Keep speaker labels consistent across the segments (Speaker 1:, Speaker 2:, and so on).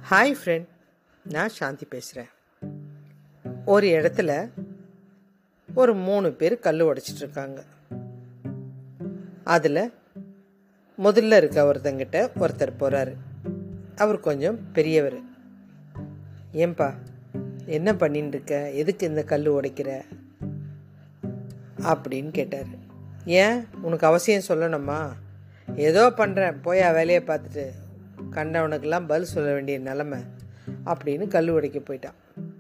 Speaker 1: hi friend நான் சாந்தி பேசுகிறேன் ஒரு இடத்துல ஒரு மூணு பேர் கல் உடைச்சிட்டு இருக்காங்க அதில் முதல்ல இருக்க ஒருத்தங்கிட்ட ஒருத்தர் போகிறாரு அவர் கொஞ்சம் பெரியவர் ஏன்பா என்ன பண்ணின்னு இருக்க எதுக்கு இந்த கல் உடைக்கிற அப்படின்னு கேட்டார் ஏன் உனக்கு அவசியம் சொல்லணுமா ஏதோ பண்ணுறேன் போயா வேலையை பார்த்துட்டு கண்டவனுக்கெல்லாம் பதில் சொல்ல வேண்டிய நிலமை அப்படின்னு கல் உடைக்க போயிட்டான்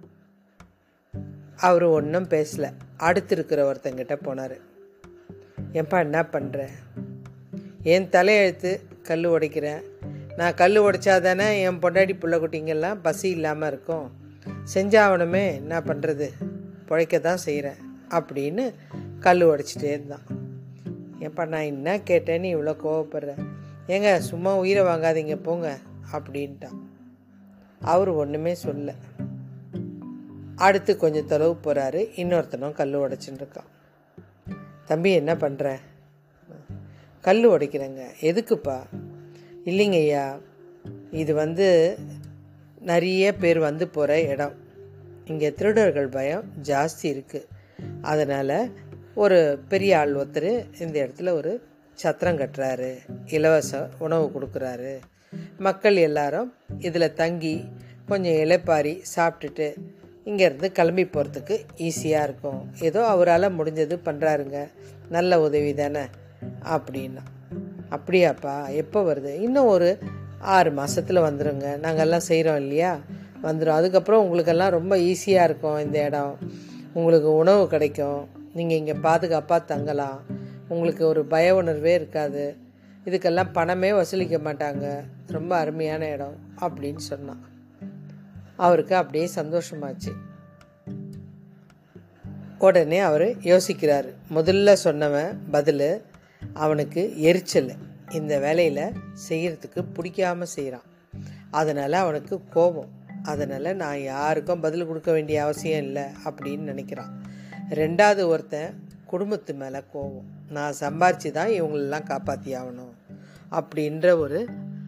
Speaker 1: அவர் ஒன்றும் பேசல அடுத்து இருக்கிற ஒருத்தங்கிட்ட போனார் ஏன்பா என்ன பண்ணுற என் தலையெழுத்து கல் உடைக்கிறேன் நான் கல் உடைச்சா தானே என் பொண்டாடி புள்ள குட்டிங்கெல்லாம் பசி இல்லாமல் இருக்கும் செஞ்சாவணுமே என்ன பண்ணுறது பிழைக்க தான் செய்கிறேன் அப்படின்னு கல் உடைச்சிட்டே இருந்தான் ஏப்பா நான் என்ன கேட்டேன்னு இவ்வளோ கோவப்படுற ஏங்க சும்மா உயிரை வாங்காதீங்க போங்க அப்படின்ட்டான் அவர் ஒன்றுமே சொல்ல அடுத்து கொஞ்சம் தொலைவு போகிறாரு இன்னொருத்தனும் கல் உடைச்சுன்னு இருக்கான் தம்பி என்ன பண்ணுற கல் உடைக்கிறேங்க எதுக்குப்பா இல்லைங்க ஐயா இது வந்து நிறைய பேர் வந்து போகிற இடம் இங்கே திருடர்கள் பயம் ஜாஸ்தி இருக்குது அதனால் ஒரு பெரிய ஆள் ஒருத்தர் இந்த இடத்துல ஒரு சத்திரம் கட்டுறாரு இலவச உணவு கொடுக்குறாரு மக்கள் எல்லாரும் இதில் தங்கி கொஞ்சம் இலைப்பாரி சாப்பிட்டுட்டு இங்கேருந்து கிளம்பி போகிறதுக்கு ஈஸியாக இருக்கும் ஏதோ அவரால் முடிஞ்சது பண்ணுறாருங்க நல்ல உதவி தானே அப்படின்னா அப்படியாப்பா எப்போ வருது இன்னும் ஒரு ஆறு மாதத்தில் வந்துடுங்க நாங்கள்லாம் செய்கிறோம் இல்லையா வந்துடும் அதுக்கப்புறம் உங்களுக்கெல்லாம் ரொம்ப ஈஸியாக இருக்கும் இந்த இடம் உங்களுக்கு உணவு கிடைக்கும் நீங்கள் இங்கே பாதுகாப்பாக தங்கலாம் உங்களுக்கு ஒரு பய உணர்வே இருக்காது இதுக்கெல்லாம் பணமே வசூலிக்க மாட்டாங்க ரொம்ப அருமையான இடம் அப்படின்னு சொன்னான் அவருக்கு அப்படியே சந்தோஷமாச்சு உடனே அவர் யோசிக்கிறாரு முதல்ல சொன்னவன் பதில் அவனுக்கு எரிச்சல் இந்த வேலையில் செய்கிறதுக்கு பிடிக்காம செய்கிறான் அதனால் அவனுக்கு கோபம் அதனால் நான் யாருக்கும் பதில் கொடுக்க வேண்டிய அவசியம் இல்லை அப்படின்னு நினைக்கிறான் ரெண்டாவது ஒருத்தன் குடும்பத்து மேலே கோவம் நான் சம்பாரித்து தான் இவங்களெல்லாம் காப்பாற்றி ஆகணும் அப்படின்ற ஒரு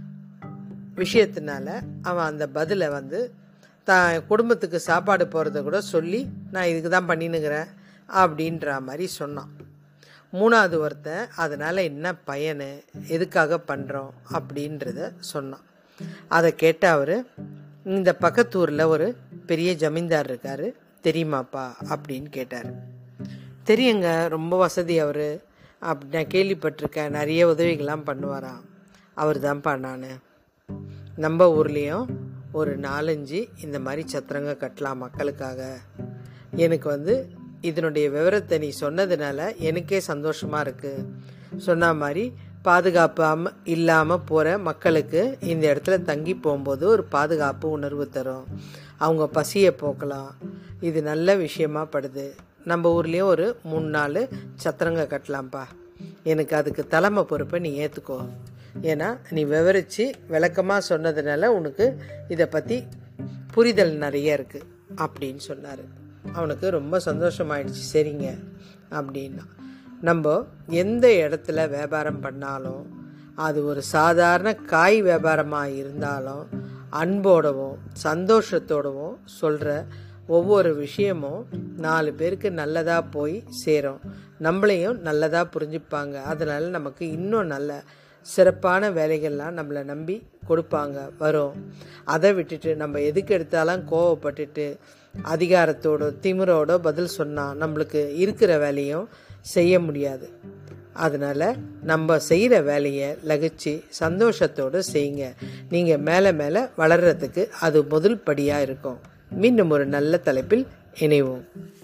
Speaker 1: விஷயத்தினால அவன் அந்த பதிலை வந்து தான் குடும்பத்துக்கு சாப்பாடு போகிறத கூட சொல்லி நான் இதுக்கு தான் பண்ணினுக்கிறேன் அப்படின்ற மாதிரி சொன்னான் மூணாவது ஒருத்தன் அதனால் என்ன பயனு எதுக்காக பண்ணுறோம் அப்படின்றத சொன்னான் அதை கேட்ட அவர் இந்த பக்கத்தூரில் ஒரு பெரிய ஜமீன்தார் இருக்கார் தெரியுமாப்பா அப்படின்னு கேட்டார் தெரியுங்க ரொம்ப வசதி அவர் அப்படி நான் கேள்விப்பட்டிருக்கேன் நிறைய உதவிகள்லாம் பண்ணுவாராம் அவர் தான்ப்பா நான் நம்ம ஊர்லேயும் ஒரு நாலஞ்சு இந்த மாதிரி சத்திரங்க கட்டலாம் மக்களுக்காக எனக்கு வந்து இதனுடைய விவரத்தை நீ சொன்னதுனால எனக்கே சந்தோஷமாக இருக்குது சொன்ன மாதிரி பாதுகாப்பாம இல்லாமல் போகிற மக்களுக்கு இந்த இடத்துல தங்கி போகும்போது ஒரு பாதுகாப்பு உணர்வு தரும் அவங்க பசியை போக்கலாம் இது நல்ல விஷயமா படுது நம்ம ஊர்லேயும் ஒரு மூணு நாள் சத்திரங்க கட்டலாம்ப்பா எனக்கு அதுக்கு தலைமை பொறுப்பை நீ ஏற்றுக்கோ ஏன்னா நீ விவரித்து விளக்கமாக சொன்னதுனால உனக்கு இதை பற்றி புரிதல் நிறைய இருக்குது அப்படின்னு சொன்னார் அவனுக்கு ரொம்ப சந்தோஷமாயிடுச்சு சரிங்க அப்படின்னா நம்ம எந்த இடத்துல வியாபாரம் பண்ணாலும் அது ஒரு சாதாரண காய் வியாபாரமாக இருந்தாலும் அன்போடவும் சந்தோஷத்தோடவும் சொல்கிற ஒவ்வொரு விஷயமும் நாலு பேருக்கு நல்லதாக போய் சேரும் நம்மளையும் நல்லதாக புரிஞ்சுப்பாங்க அதனால் நமக்கு இன்னும் நல்ல சிறப்பான வேலைகள்லாம் நம்மளை நம்பி கொடுப்பாங்க வரும் அதை விட்டுட்டு நம்ம எதுக்கு எடுத்தாலும் கோவப்பட்டுட்டு அதிகாரத்தோட திமிரோட பதில் சொன்னால் நம்மளுக்கு இருக்கிற வேலையும் செய்ய முடியாது அதனால் நம்ம செய்கிற வேலையை லகிச்சு சந்தோஷத்தோடு செய்யுங்க நீங்கள் மேலே மேலே வளர்கிறதுக்கு அது முதல் படியாக இருக்கும் மீண்டும் ஒரு நல்ல தலைப்பில் இணைவோம்